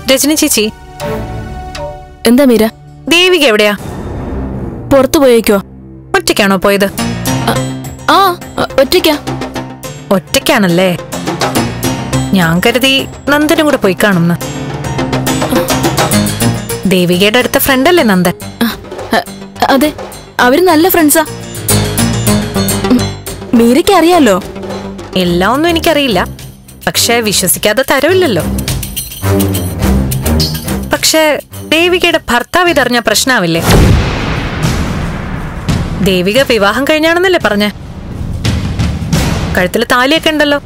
രജനി ചേച്ചി എന്താ മീര ദേവിക എവിടെയാ പുറത്തു പോയേക്കോ ഒറ്റയ്ക്കാണോ പോയത് ആ ഒറ്റയ്ക്കാ ഒറ്റയ്ക്കാണല്ലേ ഞാൻ കരുതി നന്ദനും കൂടെ പോയി കാണുന്നു ദേവികയുടെ അടുത്ത ഫ്രണ്ടല്ലേ നന്ദൻ ആ, അ, അതെ അവര് നല്ല ഫ്രണ്ട്സാ ഉം, മീരയ്ക്ക് അറിയാലോ എല്ലാം ഒന്നും എനിക്കറിയില്ല പക്ഷെ വിശ്വസിക്കാതെ തരവില്ലല്ലോ പക്ഷെ ദേവികയുടെ ഭർത്താവ് ഇതറിഞ്ഞ പ്രശ്നാവില്ലേ ദേവിക വിവാഹം കഴിഞ്ഞാണെന്നല്ലേ പറഞ്ഞേ കഴുത്തിൽ താലിയൊക്കെ ഉണ്ടല്ലോ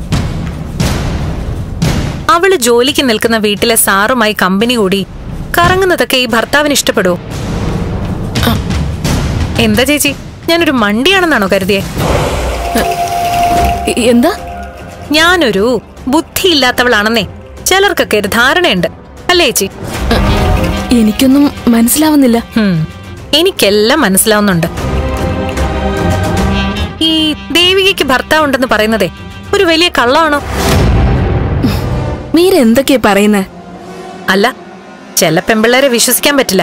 അവള് ജോലിക്ക് നിൽക്കുന്ന വീട്ടിലെ സാറുമായി കമ്പനി കൂടി കറങ്ങുന്നതൊക്കെ ഈ ഭർത്താവിന് ഇഷ്ടപ്പെടുവോ എന്താ ചേച്ചി ഞാനൊരു മണ്ടിയാണെന്നാണോ കരുതിയേ എ- എന്താ ഞാനൊരു ബുദ്ധിയില്ലാത്തവളാണെന്നേ ചിലർക്കൊക്കെ ഒരു ധാരണയുണ്ട് അല്ലേ ചേച്ചി എനിക്കൊന്നും മനസ്സിലാവുന്നില്ല ഹും, എനിക്കെല്ലാം മനസ്സിലാവുന്നുണ്ട് ഈ ദേവികയ്ക്ക് ഭർത്താവുണ്ടെന്ന് പറയുന്നതേ ഒരു വലിയ കള്ളമാണോ മീര എന്തൊക്കെയാ പറയുന്നേ അല്ല ചില പെമ്പിള്ളേരെ വിശ്വസിക്കാൻ പറ്റില്ല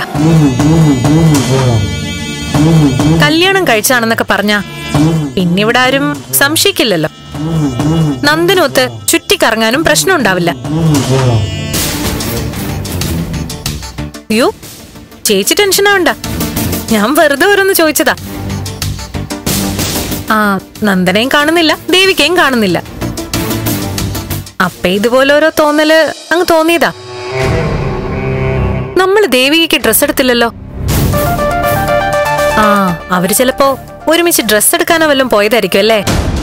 കല്യാണം കഴിച്ചാണെന്നൊക്കെ പറഞ്ഞാ പിന്നിവിടെ ആരും സംശയിക്കില്ലല്ലോ നന്ദനൊത്ത് ചുറ്റിക്കറങ്ങാനും പ്രശ്നം ഉണ്ടാവില്ല അയ്യോ ചേച്ചി ടെൻഷൻ ആവണ്ട ഞാൻ വെറുതെ ഓരോന്ന് ചോദിച്ചതാ ആ നന്ദനയും കാണുന്നില്ല ദേവികയും കാണുന്നില്ല അപ്പ ഇതുപോലെ ഓരോ തോന്നല് അങ്ങ് തോന്നിയതാ നമ്മൾ ദേവികയ്ക്ക് ഡ്രസ് എടുത്തില്ലല്ലോ ആ അവര് ചിലപ്പോ ഒരുമിച്ച് ഡ്രസ് എടുക്കാനോ വല്ലതും പോയതായിരിക്കും അല്ലേ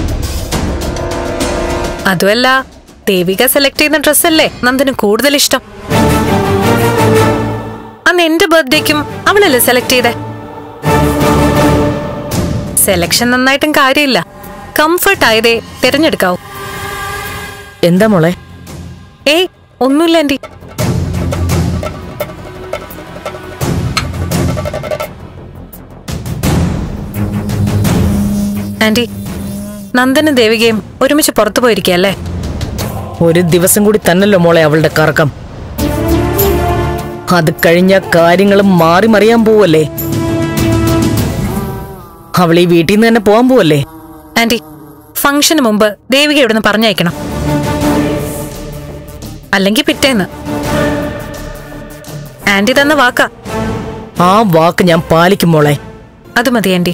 അതുമല്ല ദേവിക സെലക്ട് ചെയ്യുന്ന ഡ്രസ്സല്ലേ നന്ദന് കൂടുതൽ ഇഷ്ടം അന്ന് എന്റെ ബർത്ത്ഡേക്കും അവളല്ലേ സെലക്ട് ചെയ്തേ സെലക്ഷൻ നന്നായിട്ടും കാര്യമില്ല കംഫർട്ട് ആയതേ തിരഞ്ഞെടുക്കാവൂ എന്താ മോളെ ഏയ് ഒന്നുമില്ല ആന്റി ആന്റി നന്ദനും ദേവികയും ഒരുമിച്ച് പുറത്തു പോയിരിക്കല്ലേ ഒരു ദിവസം കൂടി തന്നല്ലോ മോളെ അവളുടെ കറക്കം അത് കഴിഞ്ഞ കാര്യങ്ങളും മാറി മറിയാൻ പോവല്ലേ അവൾ ഈ വീട്ടിൽ നിന്ന് തന്നെ പോവാൻ പോവല്ലേ ആന്റി ഫംഗ്ഷന് മുമ്പ് ദേവിക ഇവിടുന്ന് പറഞ്ഞയക്കണം അല്ലെങ്കിൽ പിറ്റേന്ന് ആന്റി തന്ന വാക്കാ ആ വാക്ക് ഞാൻ പാലിക്കും മോളെ അത് മതി ആന്റി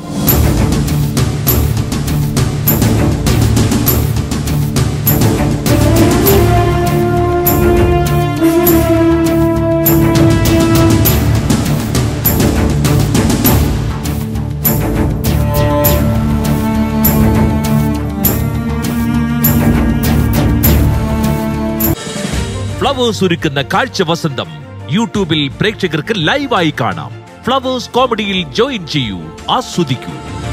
ഫ്ലവേഴ്സ് ഒരുക്കുന്ന കാഴ്ച വസന്തം യൂട്യൂബിൽ പ്രേക്ഷകർക്ക് ലൈവായി കാണാം ഫ്ലവേഴ്സ് കോമഡിയിൽ ജോയിൻ ചെയ്യൂ ആസ്വദിക്കൂ